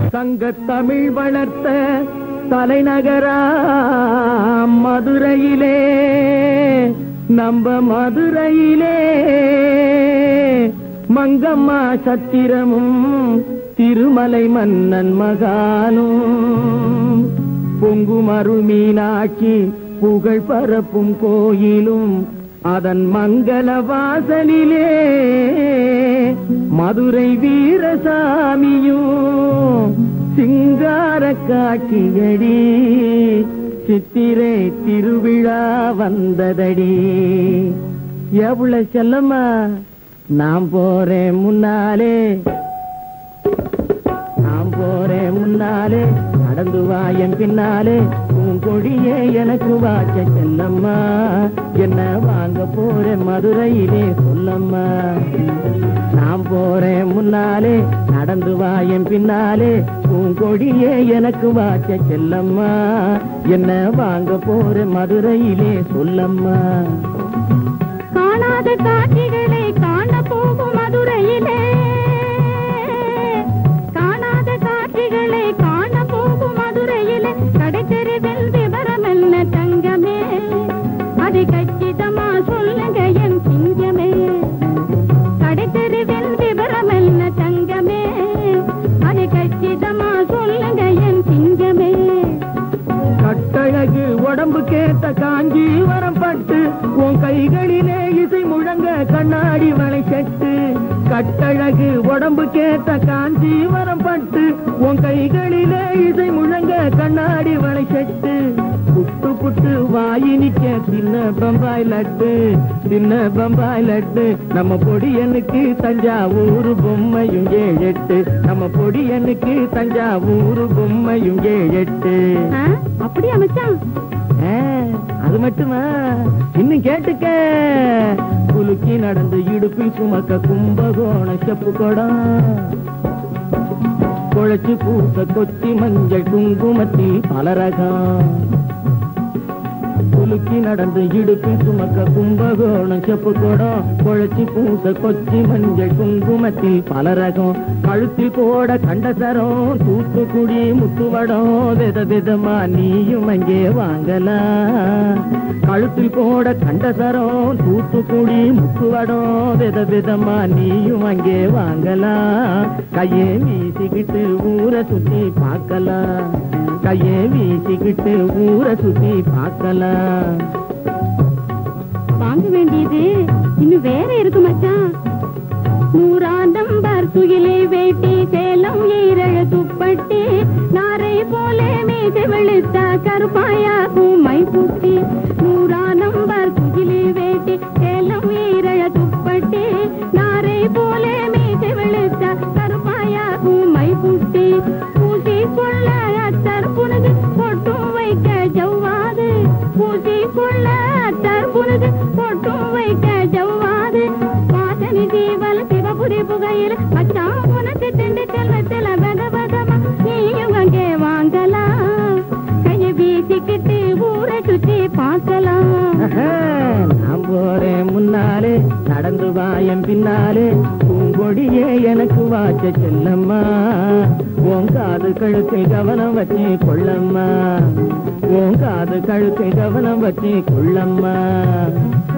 சங்க தமிழ் வளர்த்த தலைநகரா மதுரையிலே நம்ம மதுரையிலே மங்கம்மா சத்திரமும் திருமலை மன்னன் மகானும் பொங்குமரு மீனாட்சி புகழ் பரப்பும் கோயிலும் அதன் மங்கள வாசலிலே மதுரை வீரசாமியும் சிங்கார காட்சியடி சித்திரை திருவிழா வந்ததடி எவ்வளவு செல்லம்மா நான் போறேன் முன்னாலே நான் போறேன் முன்னாலே நடந்து வா என் பின்னாலே உன் கொடியே எனக்கு வாச்ச செல்லம்மா என்ன வாங்க போறேன் மதுரையிலே சொல்லம்மா நான் போறேன் முன்னாலே நடந்து வா என் பின்னாலே உன் கொடியே எனக்கு வாச்ச செல்லம்மா என்ன வாங்க போறேன் மதுரையிலே சொல்லம்மா காணாத காட்சிகளை காண போகும் மதுரையிலே காணாத காட்சிகளை காண போகும் மதுரையிலே கடைத்தெருவில் விவரம் என்ன தங்கமே அதை கச்சிதமா சொல்லுங்க என் சிங்கமே கடைத்தெருவில் விவரம் என்ன தங்கமே அதை கச்சிதமா சொல்லுங்க என் சிங்கமே கட்டழகு உடம்பு கேட்ட காஞ்சிவரம் பட்டு உன் கைகளிலே இசை முழங்க கண்ணாடி வளை செட்டு கட்டழகு உடம்பு கேட்ட காஞ்சிவரம் பட்டு உன் கைகளிலே இசை முழங்க கண்ணாடி வளை செட்டு புட்டு புட்டு வாயி நிக்க சின்ன பம்பாய் லட்டு சின்ன பம்பாய் லட்டு நம்ம பொடியனுக்கு தஞ்சாவூர் பொம்மையும் ஏழெட்டு நம்ம பொடியனுக்கு தஞ்சாவூர் பொம்மையும் ஏழெட்டு ஆ, அப்படியா மச்சான் ஆ, அது மட்டுமா இன்னும் கேட்டுக்க குலுக்கி நடந்து இடுப்பில் சுமக்க கும்பகோண செப்பு கொடம் குழைச்சு பூத்த கொச்சி மஞ்சள் குங்குமத்தில் பலரகம் குலுக்கி நடந்து இடுப்பில் சுமக்க கும்பகோணம் செப்பு கொடம் குழைச்சி பூச கொச்சி மஞ்சள் குங்குமத்தில் பலரகம் கழுத்தில் போட கண்டசரம் தூத்துக்குடி முத்துவடம் வித விதமா நீயும் அங்கே வாங்கலாம் கழுத்தில் போட கண்டசரம் தூத்துக்குடி முத்துவடம் வித விதமா நீயும் அங்கே வாங்கலாம் கையே வீசிக்கிட்டு ஊரை சுத்தி பார்க்கலாம் கையே வீசிக்கிட்டு ஊரை சுத்தி பார்க்கலாம் வாங்க வேண்டியது இன்னும் வேற இருக்கு மச்சான் நூறாந்தம்பர் துகிலை வேட்டி சேலம் ஈரழ துப்பட்டி நாரை போல மீசை வெளுத்த கருப்பாயா பூமை பூட்டி நூறானம்பர் துகிலை வேட்டி சேலம் ஈரழ துப்பட்டி நாரை போல மீசை வெளுத்த கருப்பாயா பூமை பூட்டி பூசி கொள்ள அத்தர் புனது பொட்டும் வைக்க ஜவ்வாது பூசி கொள்ள அத்தர் புனது பொட்டும் வைக்க ஜவ்வாது வாசனி தீவல் சிவபுரி புகையில் மச்சான் உனக்கு திண்டுக்கல் வெத்தல வெத வெதமா நீயும் அங்கே வாங்கலாம் கையை வீசிக்கிட்டு ஊரை சுத்தி பார்க்கலாம் நான் போறேன் முன்னாலே நடந்து வா என் பின்னாலே பூங்கொடியே எனக்கு வாச்ச செல்லம்மா உன் காது கழுத்தை கவனம் வச்சு கொள்ளம்மா உன் காது கழுத்தை கவனம் வச்சு கொள்ளம்மா